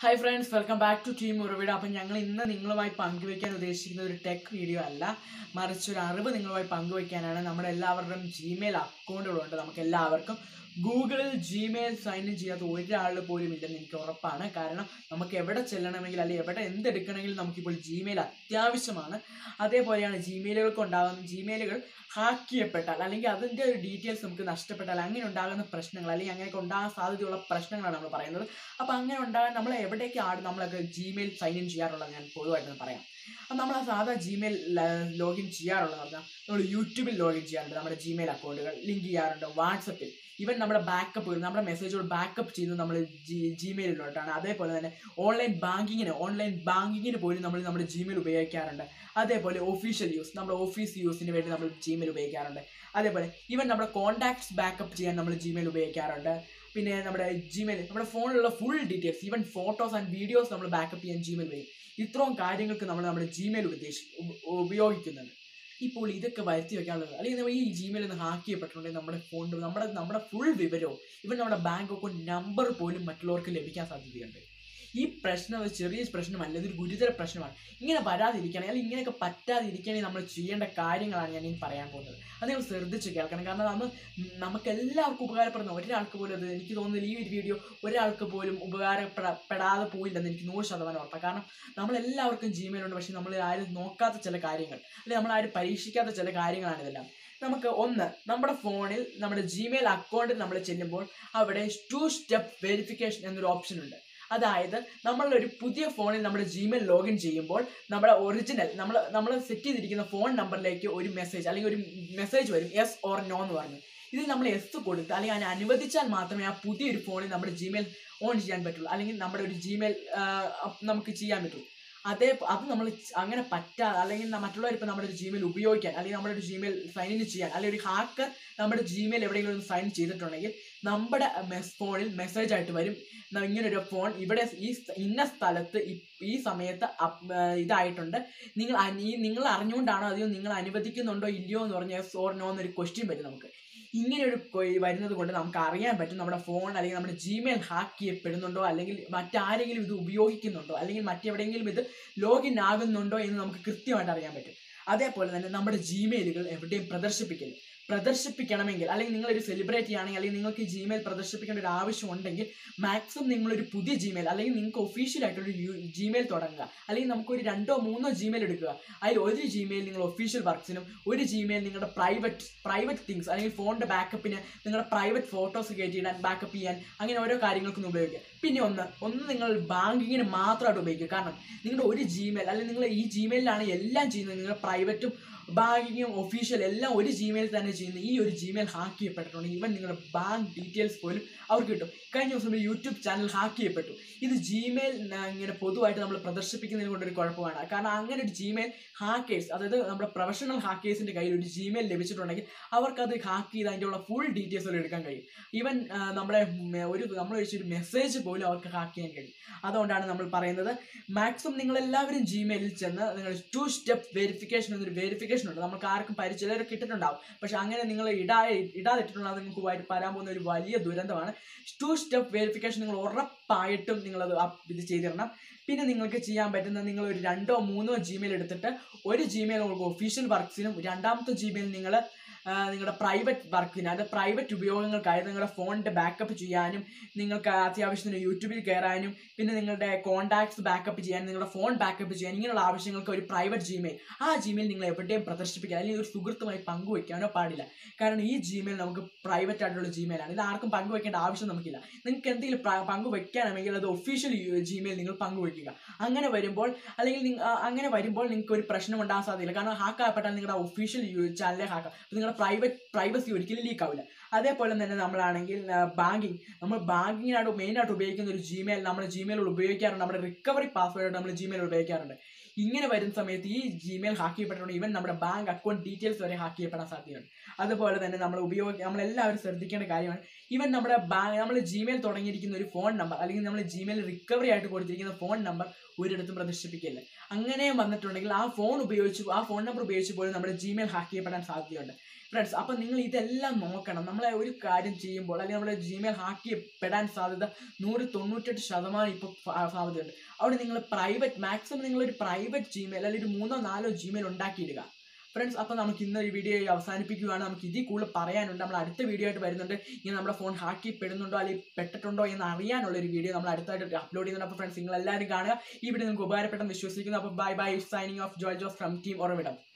hi friends welcome back to team ഉറവിട അപ്പം ഞങ്ങൾ ഇന്ന് നിങ്ങളുമായി പങ്കുവയ്ക്കാൻ ഉദ്ദേശിക്കുന്ന ഒരു ടെക് വീഡിയോ അല്ല മറിച്ച് ഒരു അറിവ് നിങ്ങളുമായി പങ്കുവയ്ക്കാനാണ് നമ്മുടെ എല്ലാവരുടെയും ജിമെയിൽ അക്കൗണ്ടുകളുണ്ട് നമുക്ക് എല്ലാവർക്കും ഗൂഗിളിൽ ജിമെയിൽ സൈൻ ഇൻ ചെയ്യാത്ത ഒരാൾ പോലും ഇല്ലെന്ന് എനിക്ക് ഉറപ്പാണ് കാരണം നമുക്ക് എവിടെ ചെല്ലണമെങ്കിൽ അല്ലെങ്കിൽ എവിടെ എന്തെടുക്കണമെങ്കിലും നമുക്കിപ്പോൾ ജിമെയിൽ അത്യാവശ്യമാണ് അതേപോലെയാണ് ജിമെയിലുകൾക്ക് ഉണ്ടാകുന്ന ജിമെയിലുകൾ ഹാക്ക് ചെയ്യപ്പെട്ടാൽ അല്ലെങ്കിൽ അതിൻ്റെ ഒരു ഡീറ്റെയിൽസ് നമുക്ക് നഷ്ടപ്പെട്ടാൽ അങ്ങനെ ഉണ്ടാകുന്ന പ്രശ്നങ്ങൾ അല്ലെങ്കിൽ അങ്ങനെയൊക്കെ ഉണ്ടാകാൻ സാധ്യതയുള്ള പ്രശ്നങ്ങളാണ് നമ്മൾ പറയുന്നത് അപ്പോൾ അങ്ങനെ ഉണ്ടാകാൻ നമ്മൾ എവിടേക്കാണ് നമ്മളൊക്കെ ജിമെയിൽ സൈൻ ഇൻ ചെയ്യാറുള്ളത് ഞാൻ പൊതുവായിട്ടൊന്ന് പറയാം അപ്പം നമ്മൾ ആ സാധാ ജിമെയിൽ ലോഗിൻ ചെയ്യാറുള്ളത് പറഞ്ഞാൽ നമ്മൾ യൂട്യൂബിൽ ലോഗിൻ ചെയ്യാറുണ്ട് നമ്മുടെ ജിമെയിൽ അക്കൗണ്ടുകൾ ലിങ്ക് ചെയ്യാറുണ്ട് വാട്സപ്പിൽ ഈവൻ നമ്മുടെ ബാക്കപ്പ് നമ്മുടെ മെസ്സേജുകൾ ബാക്കപ്പ് ചെയ്യുന്നത് നമ്മൾ ജി ജിമെയിലിലോട്ടാണ് അതേപോലെ തന്നെ ഓൺലൈൻ ബാങ്കിങ്ങിന് ഓൺലൈൻ ബാങ്കിങ്ങിന് പോലും നമ്മൾ നമ്മുടെ ജിമെയിൽ ഉപയോഗിക്കാറുണ്ട് അതേപോലെ ഒഫീഷ്യൽ യൂസ് നമ്മുടെ ഓഫീസ് യൂസിന് വേണ്ടി നമ്മൾ ജിമെയിൽ ഉപയോഗിക്കാറുണ്ട് അതേപോലെ ഈവൻ നമ്മുടെ കോൺടാക്ട്സ് ബാക്കപ്പ് ചെയ്യാൻ നമ്മൾ ജിമെയിൽ ഉപയോഗിക്കാറുണ്ട് പിന്നെ നമ്മുടെ ജിമെയിൽ നമ്മുടെ ഫോണിലുള്ള full details even photos and videos നമ്മൾ ബാക്കപ്പ് ചെയ്യാൻ ജിമെയിൽ ഉപയോഗിക്കും ഇത്രയും കാര്യങ്ങൾക്ക് നമ്മൾ നമ്മുടെ ജിമെയിൽ ഉദ്ദേശി ഉപ- ഉപയോഗിക്കുന്നുണ്ട് ഇപ്പോൾ ഇതൊക്കെ വരുത്തി വെക്കാനുള്ളത് അല്ലെങ്കിൽ നമ്മൾ ഈ ജിമെയിൽ ഒന്ന് ഹാക്ക് ചെയ്യപ്പെട്ടിട്ടുണ്ടെങ്കിൽ നമ്മുടെ ഫോണിൽ നമ്മുടെ നമ്മുടെ ഫുൾ വിവരവും ഇവൻ നമ്മുടെ ബാങ്ക് അക്കൗണ്ട് നമ്പർ പോലും മറ്റുള്ളവർക്ക് ലഭിക്കാൻ സാധ്യതയുണ്ട് ഈ പ്രശ്നം ഒരു ചെറിയ പ്രശ്നമല്ല ഇതൊരു ഗുരുതര പ്രശ്നമാണ് ഇങ്ങനെ വരാതിരിക്കണേ അല്ലെങ്കിൽ ഇങ്ങനെയൊക്കെ പറ്റാതിരിക്കണമെങ്കിൽ നമ്മൾ ചെയ്യേണ്ട കാര്യങ്ങളാണ് ഞാൻ ഇനി പറയാൻ പോകുന്നത് അത് നിങ്ങൾ ശ്രദ്ധിച്ച് കേൾക്കണം കാരണം നമ്മൾ നമുക്ക് എല്ലാവർക്കും ഉപകാരപ്പെടുന്ന ഒരാൾക്ക് പോലും അത് എനിക്ക് തോന്നുന്നില്ല ഈ ഒരു വീഡിയോ ഒരാൾക്ക് പോലും ഉപകാരപ്പെടാതെ പോയില്ലെന്ന് എനിക്ക് നൂറ് ശതമാനം ഉറപ്പാണ് കാരണം നമ്മളെല്ലാവർക്കും ജിമെയിൽ ഉണ്ട് പക്ഷേ നമ്മൾ ആരും നോക്കാത്ത ചില കാര്യങ്ങൾ അല്ലെങ്കിൽ നമ്മൾ ആരും പരീക്ഷിക്കാത്ത ചില കാര്യങ്ങളാണ് ഇതെല്ലാം നമുക്ക് ഒന്ന് നമ്മുടെ ഫോണിൽ നമ്മുടെ ജിമെയിൽ അക്കൗണ്ടിൽ നമ്മൾ ചെല്ലുമ്പോൾ അവിടെ ടു സ്റ്റെപ്പ് വെരിഫിക്കേഷൻ എന്നൊരു ഓപ്ഷൻ ഉണ്ട് അതായത് നമ്മൾ ഒരു പുതിയ ഫോണിൽ നമ്മുടെ ജിമെയിൽ ലോഗിൻ ചെയ്യുമ്പോൾ നമ്മുടെ ഒറിജിനൽ നമ്മൾ നമ്മൾ സെറ്റ് ചെയ്തിരിക്കുന്ന ഫോൺ നമ്പറിലേക്ക് ഒരു മെസ്സേജ് അല്ലെങ്കിൽ ഒരു മെസ്സേജ് വരും എസ് ഓർ നോ എന്ന് പറഞ്ഞു ഇത് നമ്മൾ എസ് കൊടുത്ത് അല്ലെങ്കിൽ അതിനെ അനുവദിച്ചാൽ മാത്രമേ ആ പുതിയൊരു ഫോണിൽ നമ്മുടെ ജിമെയിൽ ഓൺ ചെയ്യാൻ പറ്റുള്ളൂ അല്ലെങ്കിൽ നമ്മുടെ ഒരു ജിമെയിൽ നമുക്ക് ചെയ്യാൻ പറ്റുള്ളൂ അതേ അത് നമ്മൾ അങ്ങനെ പറ്റാതെ അല്ലെങ്കിൽ ന- മറ്റുള്ളവർ ഇപ്പോൾ നമ്മുടെ ഒരു ജിമെയിൽ ഉപയോഗിക്കാൻ അല്ലെങ്കിൽ നമ്മുടെ ഒരു ജിമെയിൽ സൈൻ ഇൻ ചെയ്യാൻ അല്ലെങ്കിൽ ഒരു ഹാക്കർ നമ്മുടെ ജിമെയിൽ എവിടെയെങ്കിലും ഒന്ന് സൈൻ ചെയ്തിട്ടുണ്ടെങ്കിൽ നമ്മുടെ മെസ് ഫോണിൽ മെസ്സേജ് ആയിട്ട് വരും ന- ഇങ്ങനൊരു ഫോൺ ഇവിടെ ഈ സ്ഥ- ഇന്ന സ്ഥലത്ത് ഇ- ഈ സമയത്ത് അപ്- ആ, ഇതായിട്ടുണ്ട് നിങ്ങൾ അനി- ഈ നിങ്ങൾ അറിഞ്ഞുകൊണ്ടാണോ അതെയോ നിങ്ങൾ അനുവദിക്കുന്നുണ്ടോ ഇല്ലയോ എന്ന് പറഞ്ഞ യെസ് ഓർ നോ എന്നൊരു ക്വസ്റ്റ്യൻ വരും നമുക്ക് ഇങ്ങനെ ഒരു കൊ- വരുന്നത് കൊണ്ട് നമുക്ക് അറിയാൻ പറ്റും നമ്മുടെ ഫോൺ അല്ലെങ്കിൽ നമ്മുടെ ജിമെയിൽ ഹാക്ക് ചെയ്യപ്പെടുന്നുണ്ടോ അല്ലെങ്കിൽ മറ്റാരെങ്കിലും ഇത് ഉപയോഗിക്കുന്നുണ്ടോ അല്ലെങ്കിൽ മറ്റെവിടെയെങ്കിലും ഇത് ലോഗിൻ ആകുന്നുണ്ടോ എന്ന് നമുക്ക് കൃത്യമായിട്ട് അറിയാൻ പറ്റും അതേപോലെ തന്നെ നമ്മുടെ ജിമെയിലുകൾ എവിടെയും പ്രദർശിപ്പിക്കരുത് പ്രദർശിപ്പിക്കണമെങ്കിൽ അല്ലെങ്കിൽ നിങ്ങളൊരു സെലിബ്രിറ്റി ആണെങ്കിൽ അല്ലെങ്കിൽ നിങ്ങൾക്ക് ജിമെയിൽ പ്രദർശിപ്പിക്കേണ്ട ഒരു ആവശ്യം ഉണ്ടെങ്കിൽ മാക്സിമം നിങ്ങളൊരു പുതിയ ജിമെയിൽ അല്ലെങ്കിൽ നിങ്ങൾക്ക് ഒഫീഷ്യലായിട്ടൊരു ജിമെയിൽ തുടങ്ങുക അല്ലെങ്കിൽ നമുക്കൊരു രണ്ടോ മൂന്നോ ജിമെയിൽ എടുക്കുക അതിൽ ഒരു ജിമെയിൽ നിങ്ങൾ ഒഫീഷ്യൽ വർക്ക്സിനും ഒരു ജിമെയിൽ നിങ്ങളുടെ പ്രൈവറ്റ് പ്രൈവറ്റ് തിങ്സ് അല്ലെങ്കിൽ ഫോണിൻ്റെ ബാക്കപ്പിന് നിങ്ങളുടെ പ്രൈവറ്റ് ഫോട്ടോസ് കയറ്റിയിടാൻ ബാക്കപ്പ് ചെയ്യാൻ അങ്ങനെ ഓരോ കാര്യങ്ങൾക്കൊന്നും ഉപയോഗിക്കുക പിന്നെ ഒന്ന് ഒന്ന് നിങ്ങൾ ബാങ്കിങ്ങിന് മാത്രമായിട്ട് ഉപയോഗിക്കുക കാരണം നിങ്ങളുടെ ഒരു ജിമെയിൽ അല്ലെങ്കിൽ നിങ്ങൾ ഈ ജിമെയിലാണ് എല്ലാം ചെയ്യുന്നത് നിങ്ങളുടെ പ്രൈവറ്റും ബാങ്കിങ്ങും ഒഫീഷ്യൽ എല്ലാം ഒരു ജിമെയിൽ തന്നെ ചെയ്യുന്ന ഈ ഒരു ജിമെയിൽ ഹാക്ക് ചെയ്യപ്പെട്ടിട്ടുണ്ടെങ്കിൽ ഇവൻ നിങ്ങളുടെ ബാങ്ക് ഡീറ്റെയിൽസ് പോലും അവർക്ക് കിട്ടും കഴിഞ്ഞ ദിവസം ഒരു യൂട്യൂബ് ചാനൽ ഹാക്ക് ചെയ്യപ്പെട്ടു ഇത് ജിമെയിൽ ഇങ്ങനെ പൊതുവായിട്ട് നമ്മൾ പ്രദർശിപ്പിക്കുന്നതിന് കൊണ്ടൊരു കുഴപ്പമാണ് കാരണം അങ്ങനെ ഒരു ജിമെയിൽ ഹാക്കേഴ്സ് അതായത് നമ്മുടെ പ്രൊഫഷണൽ ഹാക്കേഴ്സിൻ്റെ കയ്യിൽ ഒരു ജിമെയിൽ ലഭിച്ചിട്ടുണ്ടെങ്കിൽ അവർക്കത് ഹാക്ക് ചെയ്ത് അതിൻ്റെ ഉള്ള ഫുൾ ഡീറ്റെയിൽസ് എടുക്കാൻ കഴിയും ഈവൻ നമ്മുടെ ഉം, ഒരു നമ്മൾ ഒരു മെസ്സേജ് പോലും അവർക്ക് ഹാക്ക് ചെയ്യാൻ കഴിയും അതുകൊണ്ടാണ് നമ്മൾ പറയുന്നത് മാക്സിമം നിങ്ങൾ എല്ലാവരും ജിമെയിലിൽ ചെന്ന് നിങ്ങൾ ടു സ്റ്റെപ്പ് വെരിഫിക്കേഷൻ എന്നൊരു വെരിഫിക്കേഷൻ ഉണ്ട് നമുക്ക് ആർക്കും പരിചിതരൊക്കെ ഇട്ടിട്ടുണ്ടാവും പക്ഷെ അങ്ങനെ നിങ്ങൾ ഇടാ ഇടാതിട്ടുണ്ടെങ്കിൽ അത് നിങ്ങൾക്ക് വരി- വരാൻ പോകുന്ന ഒരു വലിയ ദുരന്തമാണ് ടു സ്റ്റെപ്പ് വെരിഫിക്കേഷൻ നിങ്ങൾ ഉറപ്പായിട്ടും നിങ്ങളത് അപ്പ് ഇത് ചെയ്തിടണം പിന്നെ നിങ്ങൾക്ക് ചെയ്യാൻ പറ്റുന്ന നിങ്ങൾ ഒരു രണ്ടോ മൂന്നോ ജിമെയിൽ എടുത്തിട്ട് ഒരു ജിമെയിൽ നിങ്ങൾക്ക് ഒഫീഷ്യൽ വർക്ക്സിനും രണ്ടാമത്തെ ജിമെയിൽ നിങ്ങൾ നിങ്ങളുടെ പ്രൈവറ്റ് വർക്കിന് അത് പ്രൈവറ്റ് ഉപയോഗങ്ങൾക്കായി നിങ്ങളുടെ ഫോണിൻ്റെ ബാക്കപ്പ് ചെയ്യാനും നിങ്ങൾക്ക് അത്യാവശ്യത്തിന് യൂട്യൂബിൽ കയറാനും പിന്നെ നിങ്ങളുടെ കോൺടാക്ട്സ് ബാക്കപ്പ് ചെയ്യാൻ നിങ്ങളുടെ ഫോൺ ബാക്കപ്പ് ചെയ്യാൻ ഇങ്ങനെയുള്ള ആവശ്യങ്ങൾക്ക് ഒരു പ്രൈവറ്റ് ജിമെയിൽ ആ ജിമെയിൽ നിങ്ങൾ എവിടെയും പ്രദർശിപ്പിക്കാൻ അല്ലെങ്കിൽ ഒരു സുഹൃത്തുമായി പങ്കുവയ്ക്കാനോ പാടില്ല കാരണം ഈ ജിമെയിൽ നമുക്ക് പ്രൈവറ്റ് ആയിട്ടുള്ള ജിമെയിലാണ് ഇത് ആർക്കും പങ്കുവയ്ക്കേണ്ട ആവശ്യം നമുക്കില്ല നിങ്ങൾക്ക് എന്തെങ്കിലും പ്ര- പങ്കുവയ്ക്കാനാണെങ്കിൽ അത് ഒഫീഷ്യൽ ജിമെയിൽ നിങ്ങൾ പങ്കുവയ്ക്കുക അങ്ങനെ വരുമ്പോൾ അല്ലെങ്കിൽ നിങ്ങ- ആ, അങ്ങനെ വരുമ്പോൾ നിങ്ങൾക്ക് ഒരു പ്രശ്നം ഉണ്ടാകാൻ സാധ്യതയില്ല കാരണം ഹാക്ക് ആകപ്പെട്ടാൽ നിങ്ങളുടെ ഒഫീഷ്യൽ ചാനലെ ഹാക്കാം അപ്പോൾ നിങ്ങളുടെ പ്രൈവറ്റ് പ്രൈവസി ഒരിക്കലും ലീക്ക് ആവില്ല അതേപോലെ തന്നെ നമ്മളാണെങ്കിൽ ബാങ്കിങ് നമ്മൾ ബാങ്കിങ്ങിനായിട്ട് മെയിനായിട്ട് ഉപയോഗിക്കുന്ന ഒരു ജിമെയിൽ നമ്മൾ ജിമെയിൽ ഉപയോഗിക്കാറുണ്ട് നമ്മുടെ റിക്കവറി പാസ്വേഡ് നമ്മൾ ജിമെയിൽ ഉപയോഗിക്കാറുണ്ട് ഇങ്ങനെ വരുന്ന സമയത്ത് ഈ ജിമെയിൽ ഹാക്ക് ചെയ്യപ്പെട്ടിട്ടുണ്ട് ഈവൻ നമ്മുടെ ബാങ്ക് അക്കൗണ്ട് ഡീറ്റെയിൽസ് വരെ ഹാക്ക് ചെയ്യപ്പെടാൻ സാധ്യതയുണ്ട് അതുപോലെ തന്നെ നമ്മൾ ഉപയോഗ നമ്മളെല്ലാവരും ശ്രദ്ധിക്കേണ്ട കാര്യമാണ് ഈവൻ നമ്മുടെ ബാങ്ക് നമ്മൾ ജിമെയിൽ തുടങ്ങിയിരിക്കുന്ന ഒരു ഫോൺ നമ്പർ അല്ലെങ്കിൽ നമ്മൾ ജിമെയിൽ റിക്കവറി ആയിട്ട് കൊടുത്തിരിക്കുന്ന ഫോൺ നമ്പർ ഒരിടത്തും പ്രദർശിപ്പിക്കില്ല അങ്ങനെ വന്നിട്ടുണ്ടെങ്കിൽ ആ ഫോൺ ഉപയോഗിച്ച് ആ ഫോൺ നമ്പർ ഉപയോഗിച്ച് പോലും നമ്മുടെ ജിമെയിൽ ഹാക്ക് ചെയ്യപ്പെടാൻ സാധ്യതയുണ്ട് ഫ്രണ്ട്സ് അപ്പം നിങ്ങൾ ഇതെല്ലാം നോക്കണം നമ്മളെ ഒരു കാര്യം ചെയ്യുമ്പോൾ അല്ലെങ്കിൽ നമ്മുടെ ജിമെയിൽ ഹാക്ക് ചെയ്യപ്പെടാൻ സാധ്യത നൂറ് തൊണ്ണൂറ്റെട്ട് ശതമാനം ഇപ്പോൾ സാധ്യതയുണ്ട് അവിടെ നിങ്ങൾ പ്രൈവറ്റ് മാക്സിമം നിങ്ങളൊരു പ്രൈവറ്റ് ജിമെയിൽ അല്ലെങ്കിൽ ഒരു മൂന്നോ നാലോ ജിമെയിൽ ഉണ്ടാക്കിയിടുക ഫ്രണ്ട്സ് അപ്പോൾ നമുക്ക് ഇന്ന് ഈ വീഡിയോ അവസാനിപ്പിക്കുകയാണ് നമുക്ക് ഇതിൽ കൂടുതൽ പറയാനുണ്ട് നമ്മൾ അടുത്ത വീഡിയോ ആയിട്ട് വരുന്നുണ്ട് ഇനി നമ്മുടെ ഫോൺ ഹാക്ക് ചെയ്യപ്പെടുന്നുണ്ടോ അല്ലെങ്കിൽ പെട്ടിട്ടുണ്ടോ എന്ന് അറിയാനുള്ള ഒരു വീഡിയോ നമ്മൾ അടുത്തായിട്ട് അപ്ലോഡ് ചെയ്യുന്നുണ്ട് അപ്പോൾ ഫ്രണ്ട്സ് നിങ്ങൾ എല്ലാവരും കാണുക ഈ വീഡിയോ നിങ്ങൾക്ക് ഉപകാരപ്പെട്ടെന്ന് വിശ്വസിക്കുന്നു അപ്പോൾ bye bye signing off Joy Jose from team ഓർവിടം